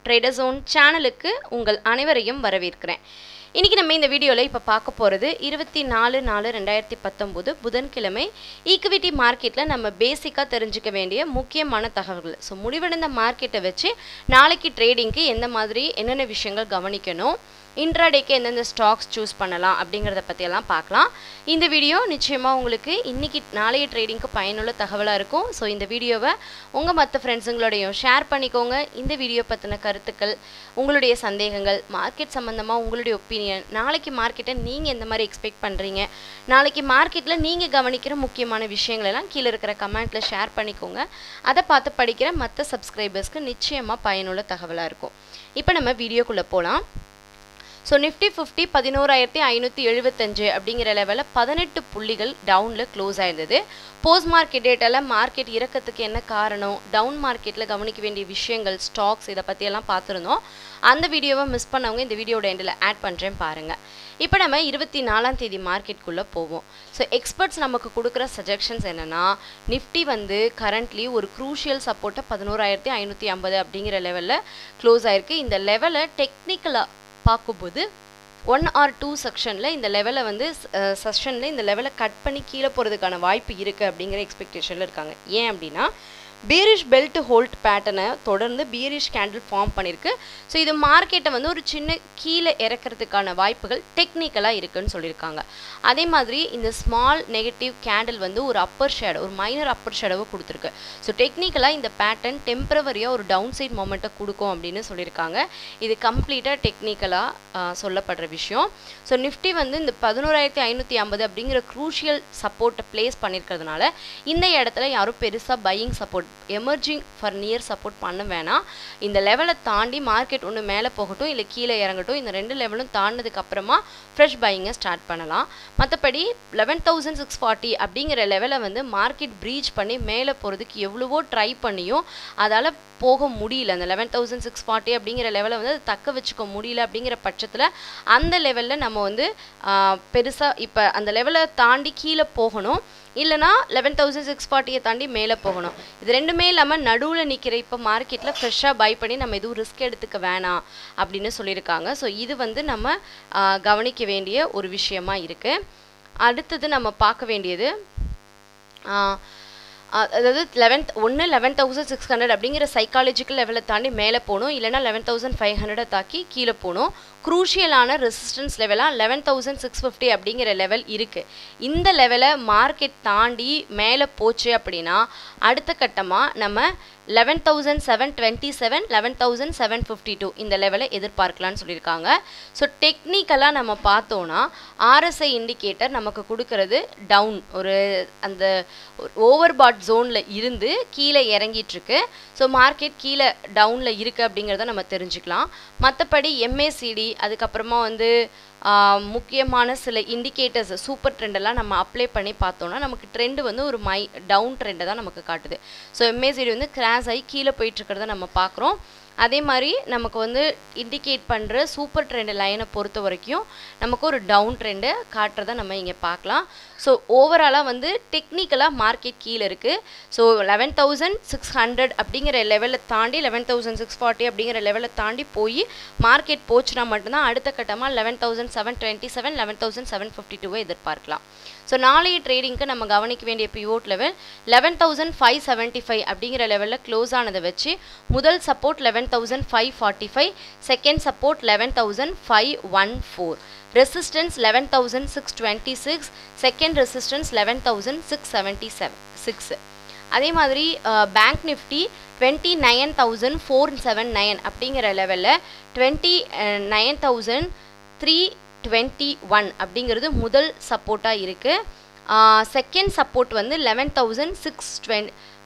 trader zone சேனலுக்கு உங்கள் அனைவரையும் வரவேற்கிறேன் இன்றைக்கி நம்ம இந்த வீடியோவில் இப்போ பார்க்க போகிறது இருபத்தி நாலு நாலு ரெண்டாயிரத்தி பத்தொம்போது புதன்கிழமை ஈக்விட்டி மார்க்கெட்டில் நம்ம பேசிக்காக தெரிஞ்சுக்க வேண்டிய முக்கியமான தகவல்கள் ஸோ முடிவடைந்த மார்க்கெட்டை வச்சு நாளைக்கு ட்ரேடிங்க்கு எந்த மாதிரி என்னென்ன விஷயங்கள் கவனிக்கணும் இன்ட்ராடேக்கு எந்தெந்த ஸ்டாக்ஸ் சூஸ் பண்ணலாம் அப்படிங்கிறத பற்றியெல்லாம் பார்க்கலாம் இந்த வீடியோ நிச்சயமாக உங்களுக்கு இன்றைக்கி நாளைய ட்ரேடிங்க்கு பயனுள்ள தகவலாக இருக்கும் ஸோ இந்த வீடியோவை உங்கள் மற்ற ஃப்ரெண்ட்ஸுங்களோடையும் ஷேர் பண்ணிக்கோங்க இந்த வீடியோ பற்றின கருத்துக்கள் உங்களுடைய சந்தேகங்கள் மார்க்கெட் சம்மந்தமாக உங்களுடைய ஒப்பீனியன் நாளைக்கு மார்க்கெட்டை நீங்கள் எந்த மாதிரி எக்ஸ்பெக்ட் பண்ணுறீங்க நாளைக்கு மார்க்கெட்டில் நீங்கள் கவனிக்கிற முக்கியமான விஷயங்கள் எல்லாம் கீழே இருக்கிற கமெண்ட்டில் ஷேர் பண்ணிக்கோங்க அதை பார்த்து படிக்கிற மற்ற சப்ஸ்கிரைபர்ஸ்க்கு நிச்சயமாக பயனுள்ள தகவலாக இருக்கும் இப்போ நம்ம வீடியோக்குள்ளே போகலாம் ஸோ நிஃப்டி ஃபிஃப்டி பதினோராயிரத்தி ஐநூற்றி எழுபத்தஞ்சு அப்படிங்கிற லெவலில் பதினெட்டு புள்ளிகள் டவுனில் க்ளோஸ் ஆயிருந்தது போஸ்ட் மார்க்கெட் டேட்டாவில் மார்க்கெட் இறக்கத்துக்கு என்ன காரணம் டவுன் மார்க்கெட்டில் கவனிக்க வேண்டிய விஷயங்கள் ஸ்டாக்ஸ் இதை பற்றியெல்லாம் பார்த்துருந்தோம் அந்த வீடியோவை மிஸ் பண்ணவங்க இந்த வீடியோட எண்டில் ஆட் பண்ணுறேன் பாருங்கள் இப்போ நம்ம இருபத்தி நாலாம் தேதி மார்க்கெட்குள்ளே போவோம் ஸோ எக்ஸ்பர்ட்ஸ் நமக்கு கொடுக்குற சஜஷன்ஸ் என்னென்னா நிஃப்டி வந்து கரண்ட்லி ஒரு க்ரூஷியல் சப்போர்ட்டை பதினோராயிரத்தி ஐநூற்றி ஐம்பது அப்படிங்கிற லெவலில் க்ளோஸ் ஆயிருக்கு இந்த லெவலை டெக்னிக்கலாக பார்க்கும்போது ஒன் ஆர் டூ செக்ஷனில் இந்த லெவலை வந்து செஷனில் இந்த லெவலை கட் பண்ணி கீழே போகிறதுக்கான வாய்ப்பு இருக்குது அப்படிங்கிற எக்ஸ்பெக்டேஷனில் இருக்காங்க ஏன் அப்படின்னா பீரிஷ் பெல்ட் ஹோல்ட் பேட்டர்னை தொடர்ந்து பீரிஷ் கேண்டில் ஃபார்ம் பண்ணியிருக்கு ஸோ இது மார்க்கெட்டை வந்து ஒரு சின்ன கீழே இறக்கிறதுக்கான வாய்ப்புகள் டெக்னிக்கலாக இருக்குன்னு சொல்லியிருக்காங்க அதே மாதிரி இந்த ஸ்மால் நெகட்டிவ் கேண்டில் வந்து ஒரு அப்பர் ஷேடோ ஒரு மைனர் அப்பர் ஷேடோவை கொடுத்துருக்கு ஸோ டெக்னிக்கலாக இந்த பேட்டர்ன் டெம்பரவரியாக ஒரு டவுன் சைட் மொமெண்ட்டை கொடுக்கும் அப்படின்னு சொல்லியிருக்காங்க இது கம்ப்ளீட்டாக டெக்னிக்கலாக சொல்லப்படுற விஷயம் ஸோ நிஃப்டி வந்து இந்த பதினோராயிரத்தி ஐநூற்றி ஐம்பது அப்படிங்கிற க்ரூஷியல் சப்போர்ட்டை ப்ளேஸ் பண்ணியிருக்கிறதுனால இந்த இடத்துல யாரும் பெருசாக buying support emerging for near support பண்ண வேணாம் இந்த லெவலை தாண்டி மார்க்கெட் ஒன்று மேலே போகட்டும் இல்லை கீழே இறங்கட்டும் இந்த ரெண்டு லெவலும் தாண்டினதுக்கு அப்புறமா ஃப்ரெஷ் பையிங்கை ஸ்டார்ட் பண்ணலாம் மற்றபடி லெவன் தௌசண்ட் சிக்ஸ் ஃபார்ட்டி அப்படிங்கிற லெவலை வந்து மார்க்கெட் ப்ரீச் பண்ணி மேலே போகிறதுக்கு எவ்வளவோ ட்ரை பண்ணியும் அதால் போக முடியல அந்த லெவன் தௌசண்ட் சிக்ஸ் ஃபார்ட்டி அப்படிங்கிற லெவலை வந்து அது தக்க வச்சுக்க முடியல அப்படிங்கிற பட்சத்தில் அந்த லெவலில் நம்ம வந்து பெருசாக இப்போ அந்த லெவலை தாண்டி கீழே போகணும் இல்லைனா லெவன் தௌசண்ட் சிக்ஸ் ஃபார்ட்டியை தாண்டி மேலே போகணும் இது ரெண்டுமே இல்லாமல் நடுவில் நிற்கிற இப்போ மார்க்கெட்டில் ஃப்ரெஷ்ஷாக பை பண்ணி நம்ம எதுவும் ரிஸ்க் எடுத்துக்க வேணாம் அப்படின்னு சொல்லியிருக்காங்க ஸோ இது வந்து நம்ம கவனிக்க வேண்டிய ஒரு விஷயமா இருக்குது அடுத்தது நம்ம பார்க்க வேண்டியது அதாவது லெவன்த் ஒன்று லெவன் தௌசண்ட் சிக்ஸ் ஹண்ட்ரட் அப்படிங்கிற சைக்காலஜிக்கல் லெவலை தாண்டி மேலே போகணும் இல்லைனா லெவன் தௌசண்ட் ஃபைவ் ஹண்ட்ரடை தாக்கி கீழே போகணும் குரூஷியலான ரெசிஸ்டன்ஸ் லெவலாக லெவன் தௌசண்ட் சிக்ஸ் ஃபிஃப்டி அப்படிங்கிற லெவல் இருக்குது இந்த லெவலை மார்க்கெட் தாண்டி மேலே போச்சு அப்படின்னா அடுத்த கட்டமாக நம்ம eleven thousand seven twenty seven eleven thousand seven fifty two இந்த லெவலை எதிர்பார்க்கலான்னு சொல்லியிருக்காங்க ஸோ டெக்னிக்கலாக நம்ம பார்த்தோன்னா ஆர்எஸ்ஐ இண்டிகேட்டர் நமக்கு கொடுக்கறது டவுன் ஒரு அந்த ஓவர் பாட் ஜோனில் இருந்து கீழே இறங்கிட்டுருக்கு ஸோ மார்க்கெட் கீழே டவுனில் இருக்குது அப்படிங்கிறத நம்ம தெரிஞ்சுக்கலாம் மற்றபடி எம்ஏசிடி அதுக்கப்புறமா வந்து முக்கியமான சில இண்டிகேட்டர்ஸ் சூப்பர் ட்ரெண்டெல்லாம் நம்ம அப்ளை பண்ணி பார்த்தோன்னா நமக்கு ட்ரெண்டு வந்து ஒரு மை டவுன் ட்ரெண்டை தான் நமக்கு காட்டுது ஸோ எம்ஏசிடி வந்து கிராஸ் ஆகி கீழே போயிட்டுருக்கிறத நம்ம பார்க்குறோம் அதே மாதிரி நமக்கு வந்து இண்டிகேட் பண்ணுற சூப்பர் ட்ரெண்ட் லைனை பொறுத்த வரைக்கும் நமக்கு ஒரு டவுன் ட்ரெண்டு காட்டுறதை நம்ம இங்கே பார்க்கலாம் ஸோ ஓவராலாக வந்து டெக்னிக்கலாக மார்க்கெட் கீழே இருக்குது so eleven thousand six hundred அப்படிங்கிற லெவலில் தாண்டி லெவன் தௌசண்ட் சிக்ஸ் ஃபார்ட்டி அப்படிங்கிற லெவலில் தாண்டி போய் மார்க்கெட் போச்சுன்னா மட்டும்தான் அடுத்த கட்டமாக eleven thousand seven twenty seven eleven thousand seven fifty டூவை எதிர்பார்க்கலாம் ஸோ நாளைய ட்ரேடிங்க்கு நம்ம கவனிக்க வேண்டிய pivot level eleven thousand five seventy five அப்படிங்கிற லெவலில் க்ளோஸ் ஆனதை வச்சு முதல் support eleven thousand five forty five second support eleven thousand five one four resistance eleven thousand six twenty six second resistance eleven thousand six seventy seven six அதே மாதிரி bank Nifty twenty nine thousand four seven nine அப்படிங்கிற லெவலில் twenty nine thousand three twenty one அப்படிங்கிறது முதல் சப்போர்ட்டாக இருக்குது second support வந்து eleven thousand six twent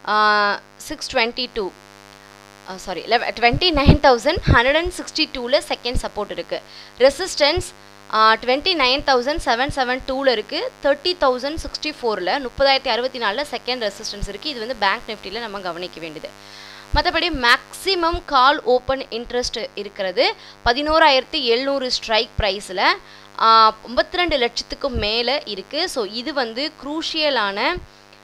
six twenty two sorry லெவ twenty nine thousand hundred and sixty டூவில் செகண்ட் சப்போர்ட் இருக்குது resistance twenty nine thousand seven seven டூவில் இருக்குது தேர்ட்டி தௌசண்ட் சிக்ஸ்டி ஃபோரில் முப்பதாயிரத்தி அறுபத்தி நாலில் செகண்ட் ரெசிஸ்டன்ஸ் இருக்குது இது வந்து பேங்க் நிஃப்டியில் நம்ம கவனிக்க வேண்டியது மற்றபடி மேக்ஸிமம் கால் ஓப்பன் இன்ட்ரெஸ்ட் இருக்கிறது பதினோராயிரத்தி எழுநூறு ஸ்ட்ரைக் ப்ரைஸில் ஐம்பத்தி ரெண்டு லட்சத்துக்கும் மேலே இருக்குது ஸோ இது வந்து குரூஷியலான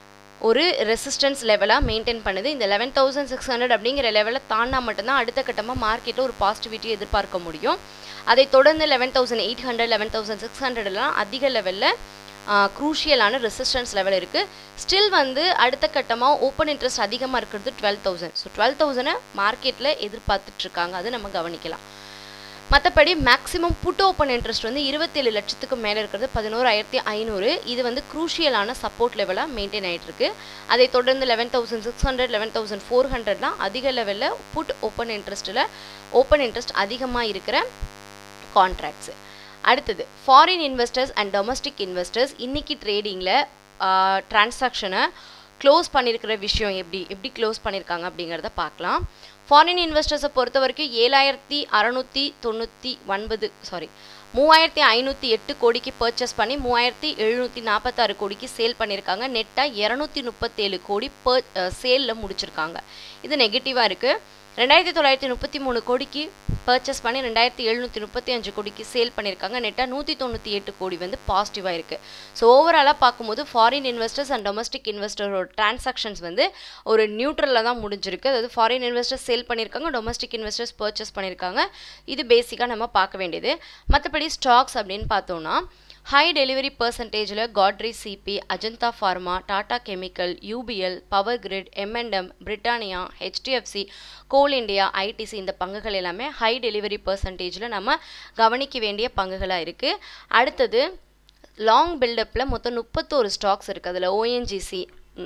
ஒரு ரெசிஸ்டன்ஸ் லெவலாக மெயின்டைன் பண்ணுது இந்த லெவன் தௌசண்ட் சிக்ஸ் ஹண்ட்ரட் அப்படிங்கிற லெவலில் தாண்டினா மட்டும்தான் அடுத்த கட்டமாக மார்க்கெட்டில் ஒரு பாசிட்டிவிட்டி எதிர்பார்க்க முடியும் அதை தொடர்ந்து eleven thousand eight hundred eleven thousand six ஹண்ட்ரட்லாம் அதிக லெவலில் க்ரூஷியலான ரெசிஸ்டன்ஸ் லெவல் இருக்குது ஸ்டில் வந்து அடுத்த கட்டமாக ஓப்பன் இன்ட்ரெஸ்ட் அதிகமாக இருக்கிறது டுவெல் தௌசண்ட் ஸோ டுவெல் தௌசண்டை மார்க்கெட்டில் எதிர்பார்த்துட்ருக்காங்க அது நம்ம கவனிக்கலாம் மற்றபடி மேக்ஸிமம் புட் ஓப்பன் இன்ட்ரெஸ்ட் வந்து இருபத்தேழு லட்சத்துக்கு மேலே இருக்கிறது பதினோராயிரத்தி ஐநூறு இது வந்து குரூஷியலான சப்போர்ட் லெவலாக மெயின்டைன் ஆகிட்டு இருக்கு அதை தொடர்ந்து eleven thousand six hundred eleven thousand four ஹண்ட்ரட்லாம் அதிக லெவலில் புட் ஓப்பன் இன்ட்ரெஸ்ட்டில் ஓப்பன் இன்ட்ரெஸ்ட் அதிகமாக இருக்கிற கான்ட்ராக்ட்ஸு அடுத்தது foreign investors and domestic investors இன்னைக்கு ட்ரேடிங்கில் டிரான்சாக்ஷனை க்ளோஸ் பண்ணியிருக்கிற விஷயம் எப்படி எப்படி க்ளோஸ் பண்ணியிருக்காங்க அப்படிங்கிறத பார்க்கலாம் ஃபாரின் இன்வெஸ்டர்ஸை பொறுத்த வரைக்கும் ஏழாயிரத்தி அறநூற்றி தொண்ணூற்றி ஒன்பது சாரி மூவாயிரத்தி ஐநூற்றி எட்டு கோடிக்கு பர்ச்சேஸ் பண்ணி மூவாயிரத்தி எழுநூற்றி நாற்பத்தாறு கோடிக்கு சேல் பண்ணியிருக்காங்க நெட்டாக இரநூத்தி முப்பத்தேழு கோடி பர் சேலில் முடிச்சிருக்காங்க இது நெகட்டிவாக இருக்குது ரெண்டாயிரத்தி தொள்ளாயிரத்தி முப்பத்தி மூணு கோடிக்கு பர்ச்சேஸ் பண்ணி ரெண்டாயிரத்தி எழுநூற்றி முப்பத்தி அஞ்சு கோடிக்கு சேல் பண்ணியிருக்காங்க நெட்டாக நூற்றி தொண்ணூற்றி எட்டு கோடி வந்து பாசிட்டிவாக இருக்குது ஸோ ஓவராலாக பார்க்கும்போது ஃபாரின் இன்வெஸ்டர்ஸ் அண்ட் டொமஸ்டிக் இன்வெஸ்டரோட டிரான்சாக்ஷன்ஸ் வந்து ஒரு நியூட்ரலில் தான் முடிஞ்சிருக்கு அதாவது ஃபாரின் இன்வெஸ்டர்ஸ் சேல் பண்ணியிருக்காங்க டொமஸ்டிக் இன்வெஸ்டர்ஸ் பர்ச்சேஸ் பண்ணியிருக்காங்க இது பேசிக்காக நம்ம பார்க்க வேண்டியது மற்றபடி ஸ்டாக்ஸ் அப்படின்னு பார்த்தோம்னா ஹை டெலிவரி பர்சன்டேஜில் Godrej CP Ajanta pharma Tata chemical UPL power grid MNM Britannia HDFC coal India ITC இந்த பங்குகள் எல்லாமே ஹை டெலிவரி பர்சன்டேஜில் நம்ம கவனிக்க வேண்டிய பங்குகளாக இருக்குது அடுத்தது லாங் பில்டப்பில் மொத்தம் முப்பத்தோரு ஸ்டாக்ஸ் இருக்குது அதில் ONGC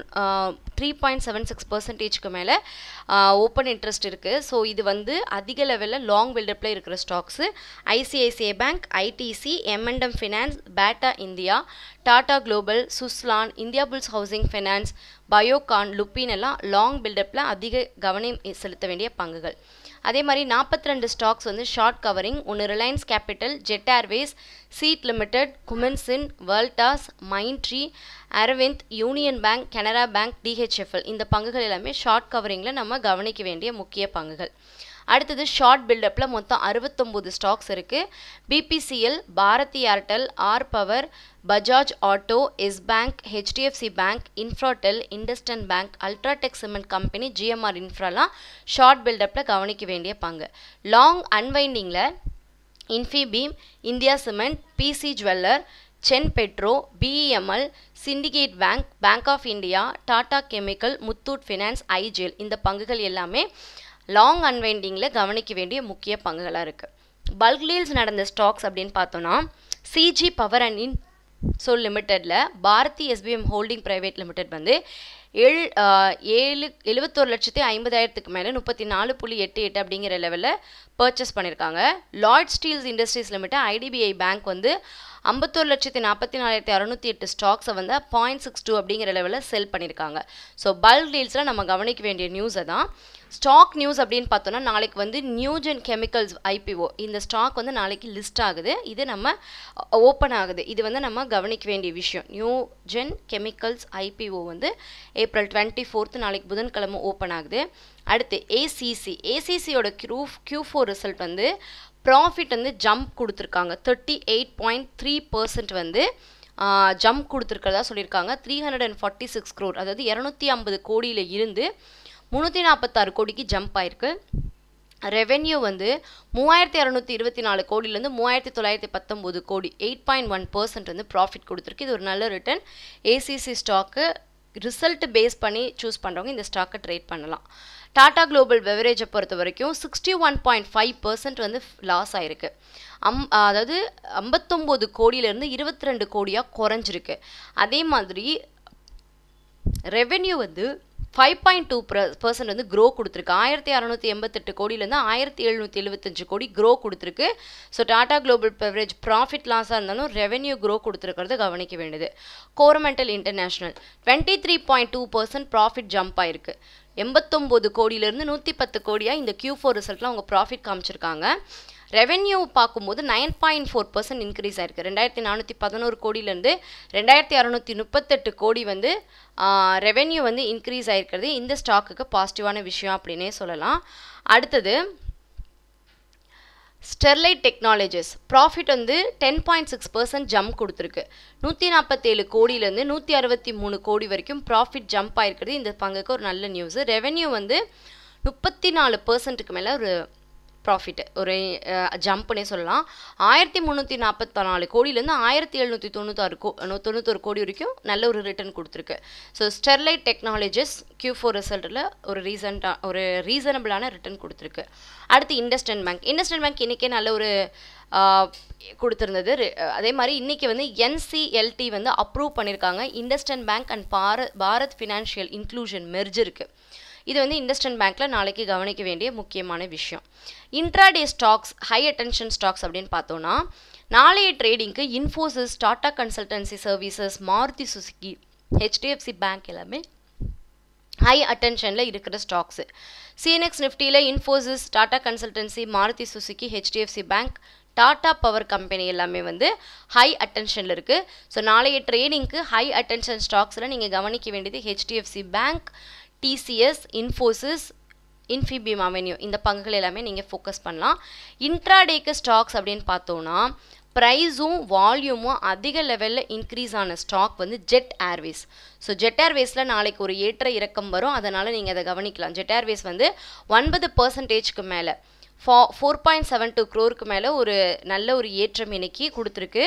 three point seven six பர்சன்டேஜ்க்கு மேலே ஓப்பன் இன்ட்ரெஸ்ட் இருக்குது ஸோ இது வந்து அதிக லெவலில் லாங் பில்டப்பில் இருக்கிற ஸ்டாக்ஸு ஐசிஐசிஐ பேங்க் ஐடிசி எம்என்டம் finance Bata India Tata global Suzlon India bulls housing finance Biocon Lupin எல்லாம் லாங் பில்டப்பில் அதிக கவனம் செலுத்த வேண்டிய பங்குகள் அதே மாதிரி நாற்பத்தி ரெண்டு ஸ்டாக்ஸ் வந்து ஷார்ட் கவரிங் ஒன்று Reliance capital jet airways CEAT limited Cummins Voltas Mindtree Arvind union bank Canara bank DHFL இந்த பங்குகள் எல்லாமே ஷார்ட் கவரிங்கில் நம்ம கவனிக்க வேண்டிய முக்கிய பங்குகள் அடுத்தது ஷார்ட் பில்டப்பில் மொத்தம் அறுபத்தொம்போது ஸ்டாக்ஸ் இருக்குது BPCL Bharti Airtel R power Bajaj auto yes bank HDFC bank Infratel IndusInd bank UltraTech cement company GMR இன்ஃப்ராலாம் ஷார்ட் பில்டப்பில் கவனிக்க வேண்டிய பங்கு லாங் அன்வைண்டிங்கில் Infibeam India cement PC jeweller சென் petro BEML Syndicate bank bank of India Tata chemical Muthoot finance IGL இந்த பங்குகள் எல்லாமே லாங் அன்வைண்டிங்கில் கவனிக்க வேண்டிய முக்கிய பங்குகளாக இருக்குது பல்க் டீல்ஸ் நடந்த ஸ்டாக்ஸ் அப்படின்னு பார்த்தோன்னா சிஜி பவர் அண்ட் இன் சொல் லிமிட்டடில் Bharti SPM holding private limited வந்து ஏழு ஏழு எழுபத்தோரு லட்சத்தி ஐம்பதாயிரத்துக்கு மேலே முப்பத்தி நாலு புள்ளி எட்டு எட்டு அப்படிங்கிற லெவலில் பர்ச்சேஸ் பண்ணியிருக்காங்க Lloyds steels industries limited IDBI bank வந்து ஐம்பத்தோரு லட்சத்தி நாற்பத்தி நாலாயிரத்தி அறநூற்றி எட்டு ஸ்டாக்ஸை வந்து பாயிண்ட் சிக்ஸ் டூ அப்படிங்கிற லெவலில் செல் பண்ணியிருக்காங்க ஸோ பல்க் டீல்ஸில் நம்ம கவனிக்க வேண்டிய நியூஸை தான் ஸ்டாக் நியூஸ் அப்படின்னு பார்த்தோன்னா நாளைக்கு வந்து நியூஜென் கெமிக்கல்ஸ் ஐபிஓ இந்த ஸ்டாக் வந்து நாளைக்கு லிஸ்ட் ஆகுது இது நம்ம ஓப்பன் ஆகுது இது வந்து நம்ம கவனிக்க வேண்டிய விஷயம் நியூஜென் கெமிக்கல்ஸ் ஐபிஓ வந்து ஏப்ரல் டுவெண்ட்டி ஃபோர்த்து நாளைக்கு புதன்கிழமை ஓப்பன் ஆகுது அடுத்து ஏசிசி ஏசிசியோட க்யூ க்யூ ஃபோர் ரிசல்ட் வந்து ப்ராஃபிட் வந்து ஜம்ப் கொடுத்துருக்காங்க thirty eight point three percent வந்து ஜம்ப் கொடுத்துருக்கிறதா சொல்லியிருக்காங்க three hundred and forty six crore அதாவது இரநூத்தி ஐம்பது கோடியில் இருந்து முந்நூற்றி நாற்பத்தாறு கோடிக்கு ஜம்ப் ஆயிருக்கு ரெவென்யூ வந்து மூவாயிரத்தி இரநூத்தி இருபத்தி நாலு கோடியிலேருந்து மூவாயிரத்தி தொள்ளாயிரத்தி பத்தொம்போது கோடி எயிட் பாயிண்ட் ஒன் பர்சன்ட் வந்து ப்ராஃபிட் கொடுத்துருக்கு இது ஒரு நல்ல return ACC stock result base பண்ணி சூஸ் பண்ணுறவங்க இந்த ஸ்டாக்கை ட்ரேட் பண்ணலாம் டாடா குளோபல் பெவரேஜை பொறுத்த வரைக்கும் sixty one point five percent வந்து லாஸ் ஆயிருக்கு அம் அதாவது ஐம்பத்தொம்போது கோடியிலேருந்து இருபத்தி ரெண்டு கோடியாக குறைஞ்சிருக்கு அதே மாதிரி ரெவென்யூ வந்து ஃபைவ் பாயிண்ட் டூ பர்சன்ட் வந்து க்ரோ கொடுத்துருக்கு ஆயிரத்தி அறநூற்றி எண்பத்தெட்டு கோடியிலேருந்து ஆயிரத்தி எழுநூற்றி எழுபத்தஞ்சு கோடி க்ரோ கொடுத்துருக்கு so Tata global beverage profit லாஸாக இருந்தாலும் ரெவென்யூ க்ரோ கொடுத்துருக்கிறது கவனிக்க வேண்டியது Coromandel international twenty three point two percent profit jump ஆயிருக்கு எண்பத்தொம்போது கோடியிலேருந்து நூற்றி பத்து கோடியாக இந்த கியூ ஃபோர் ரிசல்ட்டில் அவங்க ப்ராஃபிட் காமிச்சிருக்காங்க ரெவென்யூ பார்க்கும்போது nine point four percent increase ஆயிருக்கு ரெண்டாயிரத்தி நானூற்றி பதினோரு கோடியிலேருந்து ரெண்டாயிரத்தி அறநூற்றி முப்பத்தெட்டு கோடி வந்து ரெவென்யூ வந்து இன்க்ரீஸ் ஆயிருக்கிறது இந்த ஸ்டாக்குக்கு பாசிட்டிவான விஷயம் அப்படின்னே சொல்லலாம் அடுத்தது ஸ்டெர்லைட் டெக்னாலஜிஸ் ப்ராஃபிட் வந்து ten point six percent jump கொடுத்துருக்கு நூற்றி நாற்பத்தேழு கோடியிலேருந்து நூற்றி அறுபத்தி மூணு கோடி வரைக்கும் ப்ராஃபிட் ஜம்ப் ஆயிருக்கிறது இந்த பங்குக்கு ஒரு நல்ல நியூஸு ரெவென்யூ வந்து முப்பத்தி நாலு பர்சன்ட்டுக்கு மேலே ஒரு ப்ராஃபிட் ஒரு ஜம்ப்னே சொல்லலாம் ஆயிரத்தி முந்நூற்றி நாற்பத்தி நாலு கோடியிலேருந்து ஆயிரத்தி எழுநூற்றி தொண்ணூத்தாறு கோ தொண்ணூத்தொரு கோடி வரைக்கும் நல்ல ஒரு ரிட்டர்ன் கொடுத்துருக்கு so Sterlite technologies Q four ரிசல்ட்டில் ஒரு ரீசண்டாக ஒரு ரீசனபிளான ரிட்டர்ன் கொடுத்துருக்கு அடுத்து இண்டஸ்டன் பேங்க் இண்டஸ்டன் பேங்க் இன்றைக்கே நல்ல ஒரு கொடுத்துருந்தது அதே மாதிரி இன்றைக்கி வந்து என்சிஎல்டி வந்து அப்ரூவ் பண்ணியிருக்காங்க IndusInd bank and Bharat Bharat financial inclusion மெர்ஜருக்கு இது வந்து இண்டஸ்டன் பேங்க்கில் நாளைக்கு கவனிக்க வேண்டிய முக்கியமான விஷயம் intraday stocks high attention stocks அப்படின்னு பார்த்தோன்னா நாளைய ட்ரேடிங்க்கு Infosys Tata consultancy services Maruti Suzuki HDFC bank எல்லாமே ஹை அட்டென்ஷனில் இருக்கிற ஸ்டாக்ஸு சிஎன்எக்ஸ் நிஃப்டியில் Infosys Tata consultancy Maruti Suzuki HDFC bank Tata power company எல்லாமே வந்து ஹை அட்டென்ஷனில் இருக்குது ஸோ நாளைய ட்ரேடிங்க்கு ஹை அட்டென்ஷன் ஸ்டாக்ஸில் நீங்கள் கவனிக்க வேண்டியது HDFC bank TCS Infosys Infibeam avenue இந்த பங்குகள் எல்லாமே நீங்கள் ஃபோக்கஸ் பண்ணலாம் இன்ட்ராடேக்கு ஸ்டாக்ஸ் அப்படின்னு பார்த்தோன்னா ப்ரைஸும் வால்யூமும் அதிக லெவலில் இன்க்ரீஸ் ஆன ஸ்டாக் வந்து ஜெட் ஏர்வேஸ் ஸோ ஜெட் ஏர்வேஸில் நாளைக்கு ஒரு ஏற்ற இறக்கம் வரும் அதனால் நீங்கள் அதை கவனிக்கலாம் ஜெட் ஏர்வேஸ் வந்து ஒன்பது பர்சன்டேஜ்க்கு மேலே ஃபா ஃபோர் பாயிண்ட் செவன் டூ க்ரோருக்கு மேலே ஒரு நல்ல ஒரு ஏற்றம் இன்னைக்கு கொடுத்துருக்கு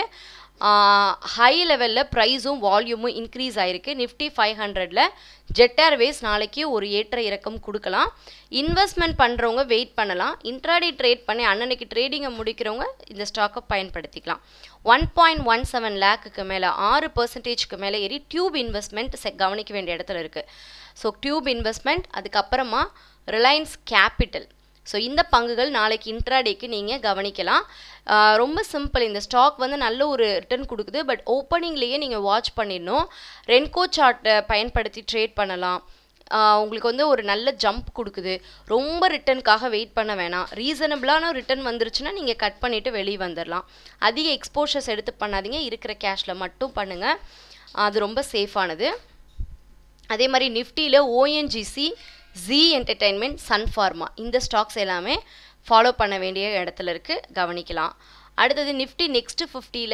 ஹை லெவலில் ப்ரைஸும் வால்யூமும் இன்க்ரீஸ் ஆகிருக்கு நிஃப்டி ஃபைவ் ஹண்ட்ரடில் ஜெட் ஏர்வேஸ் நாளைக்கு ஒரு ஏற்ற இறக்கம் கொடுக்கலாம் இன்வெஸ்ட்மெண்ட் பண்ணுறவங்க வெயிட் பண்ணலாம் இன்ட்ராடே ட்ரேட் பண்ணி அன்னன்னைக்கு ட்ரேடிங்கை முடிக்கிறவங்க இந்த ஸ்டாக்கை பயன்படுத்திக்கலாம் ஒன் பாயிண்ட் ஒன் செவன் லேக்குக்கு மேலே ஆறு பர்சன்டேஜ்க்கு மேலே ஏறி டியூப் இன்வெஸ்ட்மெண்ட் கவனிக்க வேண்டிய இடத்துல இருக்குது ஸோ டியூப் இன்வெஸ்ட்மெண்ட் அதுக்கப்புறமா ரிலையன்ஸ் கேபிட்டல் ஸோ இந்த பங்குகள் நாளைக்கு இன்ட்ராடேக்கு நீங்கள் கவனிக்கலாம் ரொம்ப சிம்பிள் இந்த ஸ்டாக் வந்து நல்ல ஒரு ரிட்டர்ன் கொடுக்குது பட் ஓப்பனிங்லேயே நீங்கள் வாட்ச் பண்ணிடணும் ரென்கோ சார்ட்டை பயன்படுத்தி ட்ரேட் பண்ணலாம் உங்களுக்கு வந்து ஒரு நல்ல ஜம்ப் கொடுக்குது ரொம்ப ரிட்டர்னுக்காக வெயிட் பண்ண வேணாம் ரீசனபிளான ரிட்டர்ன் வந்துருச்சுன்னா நீங்கள் கட் பண்ணிவிட்டு வெளியே வந்துடலாம் அதிக எக்ஸ்போஷர்ஸ் எடுத்து பண்ணாதீங்க இருக்கிற கேஷில் மட்டும் பண்ணுங்கள் அது ரொம்ப சேஃபானது அதே மாதிரி நிஃப்டியில் ONGC Zee entertainment Sun pharma இந்த ஸ்டாக்ஸ் எல்லாமே ஃபாலோ பண்ண வேண்டிய இடத்துல இருக்குது கவனிக்கலாம் அடுத்தது நிஃப்டி நெக்ஸ்ட்டு ஃபிஃப்டியில்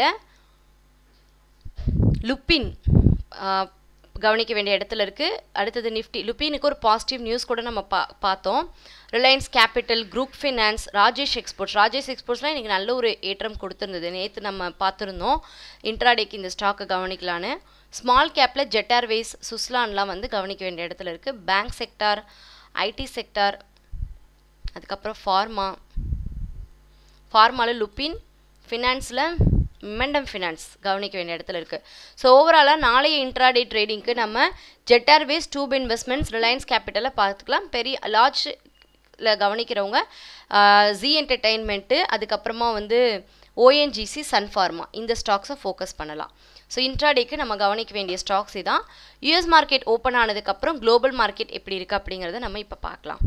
லுப்பின் கவனிக்க வேண்டிய இடத்துல இருக்குது அடுத்தது நிஃப்டி லுப்பினுக்கு ஒரு பாசிட்டிவ் நியூஸ் கூட நம்ம பா பார்த்தோம் Reliance capital group finance Rajesh exports Rajesh எக்ஸ்போர்ட்ஸ்லாம் இன்றைக்கி நல்ல ஒரு ஏற்றம் கொடுத்துருந்தது நேற்று நம்ம பார்த்துருந்தோம் இன்ட்ராடேக்கு இந்த ஸ்டாக்கை கவனிக்கலான்னு ஸ்மால் கேப்பில் ஜெட் ஏர்வேஸ் சுஸ்லான்லாம் வந்து கவனிக்க வேண்டிய இடத்துல இருக்குது பேங்க் செக்டார் ஐடி செக்டார் அதுக்கப்புறம் ஃபார்மா ஃபார்மாவில் லுப்பின் ஃபினான்ஸில் மெண்டம் ஃபினான்ஸ் கவனிக்க வேண்டிய இடத்துல இருக்குது ஸோ ஓவராலாக நாளைய இன்ட்ராடே ட்ரேடிங்க்கு நம்ம Jet Airways tube investments Reliance கேபிட்டலை பார்த்துக்கலாம் பெரிய லார்ஜில் கவனிக்கிறவங்க ஜி என்டர்டெயின்மெண்ட்டு அதுக்கப்புறமா வந்து ஓஎன்ஜிசி சன்ஃபார்மா இந்த ஸ்டாக்ஸை ஃபோக்கஸ் பண்ணலாம் ஸோ இன்ட்ராடேக்கு நம்ம கவனிக்க வேண்டிய ஸ்டாக்ஸ் இதான் யூஎஸ் மார்க்கெட் ஓப்பன் ஆனதுக்கப்புறம் குளோபல் மார்க்கெட் எப்படி இருக்குது அப்படிங்கிறத நம்ம இப்போ பார்க்கலாம்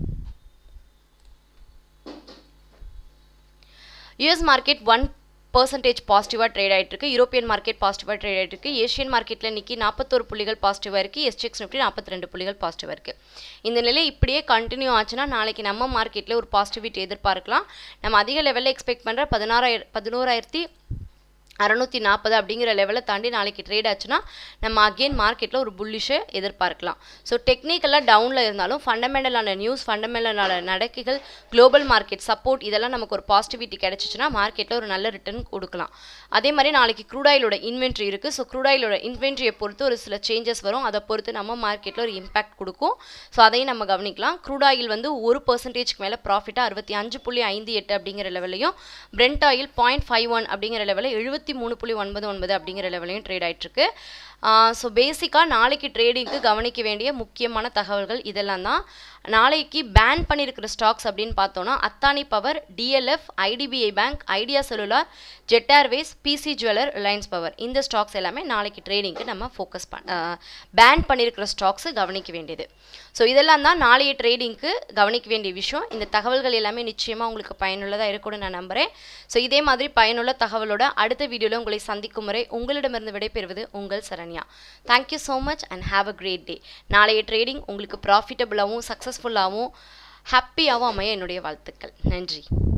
யூஎஸ் மார்க்கெட் ஒன் பர்சன்டேஜ் பாசிட்டிவாக ட்ரேட் ஆகிட்டு இருக்கு யூரோப்பியன் மார்க்கெட் பாசிட்டிவாக ட்ரேட் ஆகிட்டு இருக்கு ஏஷியன் மார்க்கெட்டில் இன்னைக்கு நாற்பத்தோரு புள்ளிகள் பாசிட்டிவாக இருக்குது எஸ்டெக்ஸ் நிஃப்டி நாற்பத்தி ரெண்டு புள்ளிகள் பாசிட்டிவாக இருக்குது இந்த நிலை இப்படியே கண்டினியூ ஆச்சுன்னா நாளைக்கு நம்ம மார்க்கெட்டில் ஒரு பாசிட்டிவிட்டி எதிர்பார்க்கலாம் நம்ம அதிக லெவலில் எக்ஸ்பெக்ட் பண்ணுற பதினாறாயிர பதினோராயிரத்தி அறநூற்றி நாற்பது அப்படிங்கிற லெவலை தாண்டி நாளைக்கு ட்ரேட் ஆச்சுன்னா நம்ம அகெயின் மார்க்கெட்டில் ஒரு புல்லிஷை எதிர்பார்க்கலாம் ஸோ டெக்னிக்கலாக டவுனில் இருந்தாலும் ஃபண்டமெண்டலான நியூஸ் ஃபண்டமெண்டலான நடக்கைகள் குளோபல் மார்க்கெட் சப்போர்ட் இதெல்லாம் நமக்கு ஒரு பாசிட்டிவிட்டி கிடச்சிச்சுன்னா மார்க்கெட்டில் ஒரு நல்ல ரிட்டர்ன் கொடுக்கலாம் அதே மாதிரி நாளைக்கு க்ரூடாயிலோட இன்வென்ட்ரி இருக்குது ஸோ க்ரூடாயிலோட இன்வென்ட்ரியை பொறுத்து ஒரு சில சேஞ்சஸ் வரும் அதை பொறுத்து நம்ம மார்க்கெட்டில் ஒரு இம்பாக்ட் கொடுக்கும் ஸோ அதையும் நம்ம கவனிக்கலாம் க்ரூடாயில் வந்து ஒரு பர்சன்டேஜ்க்கு மேலே ப்ராஃபிட்டாக அறுபத்தி அஞ்சு புள்ளி ஐந்து எட்டு அப்படிங்கிற லெவலையும் Brent oil point five one அப்படிங்கிற லெவலில் எழுபத்தி மூணு புள்ளி ஒன்பது ஒன்பது அப்படிங்கிற லெவலையும் ட்ரேட் ஆகிட்டுருக்கு ஸோ பேசிக்காக நாளைக்கு ட்ரேடிங்க்கு கவனிக்க வேண்டிய முக்கியமான தகவல்கள் இதெல்லாம் தான் நாளைக்கு பேன் பண்ணியிருக்கிற ஸ்டாக்ஸ் அப்படின்னு பார்த்தோன்னா Adani power DLF IDBI bank Idea cellular Jet Airways PC jeweller Reliance power இந்த ஸ்டாக்ஸ் எல்லாமே நாளைக்கு ட்ரேடிங்க்கு நம்ம ஃபோக்கஸ் பண்ண பேன் பண்ணியிருக்கிற ஸ்டாக்ஸு கவனிக்க வேண்டியது ஸோ இதெல்லாம் தான் நாளைய ட்ரேடிங்க்கு கவனிக்க வேண்டிய விஷயம் இந்த தகவல்கள் எல்லாமே நிச்சயமாக உங்களுக்கு பயனுள்ளதாக இருக்கும்னு நான் நம்புகிறேன் ஸோ இதே மாதிரி பயனுள்ள தகவலோட அடுத்த வீடியோவில் உங்களை சந்திக்கும் முறை உங்களிடமிருந்து விடைபெறுவது உங்கள் Saranya thank you so much and have a great day நாளைய ட்ரேடிங் உங்களுக்கு ப்ராஃபிட்டபுளாகவும் சக்ஸஸ்ஃபுல்லாகவும் ஹாப்பியாகவும் அமைய என்னுடைய வாழ்த்துக்கள் நன்றி